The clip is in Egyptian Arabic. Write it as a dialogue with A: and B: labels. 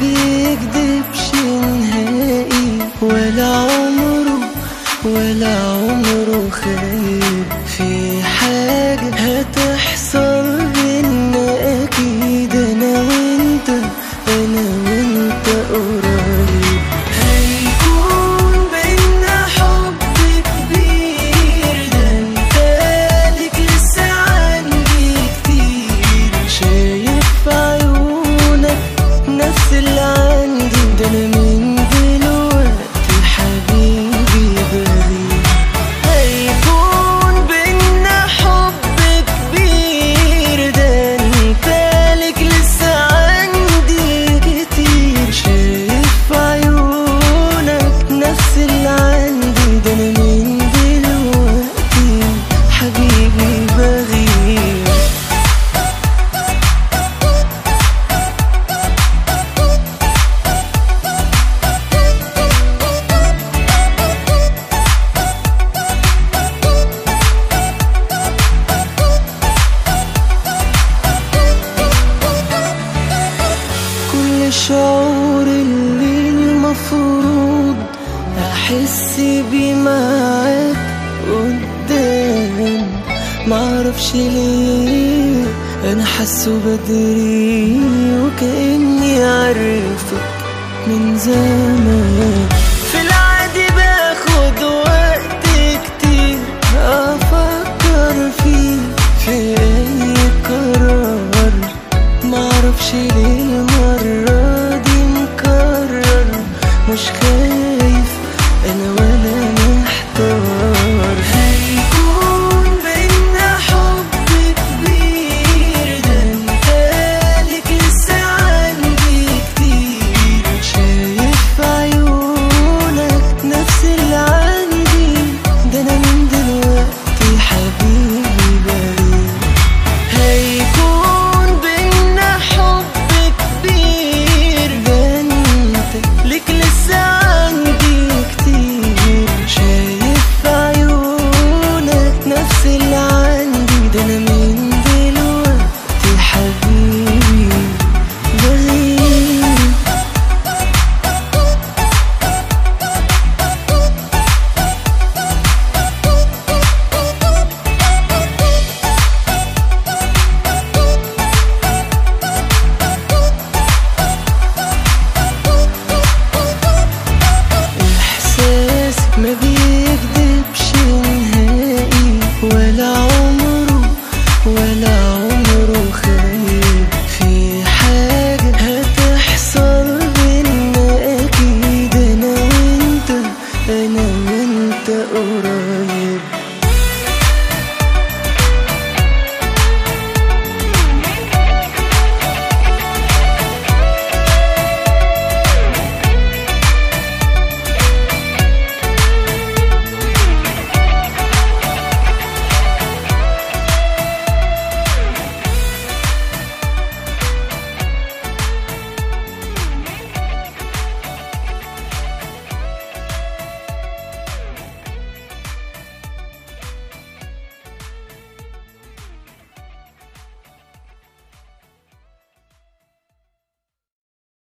A: بيكدبش نهائي ولا عمره ولا عمره خايب في حاجة هتحصل بينا أكيد أنا وأنت أنا وأنت قريب هيكون بينا حب كبير ده انت ليك لسه عندي كتير شايف في عيونك نفس اللي عندي ده انا من دلوقتي حبيبي بغير هيكون بينا حب كبير ده انت ليك لسه عندي كتير شايف في عيونك نفس اللي عندي ده انا من دلوقتي حبيبي بغير كل الشعور اللي المفروض احس بيه معاك قدام معرفش ليه انا حاسه بدري وكاني عرفك من زمان في العادي باخد وقت كتير افكر فيه في اي قرار معرفش ليه المرة دي مكرر مش خايف انا ولا محتار هيكون بينا حب كبير ده انت ليك لسه عندي كتير شايف في عيونك نفس اللي عندي ده انا من دلوقتي حبيبي بريء هيكون بينا حب كبير ده انت ليك لسه عندي كتير شايف في عيونك نفس اللي عندي ده انا من دلوقتي حبيبي بغير إحساسك ما بيكدبش نهائي ولا عمره ولا عمره خايب في حاجة هتحصل بينا أكيد أنا وأنت أنا وأنت قريب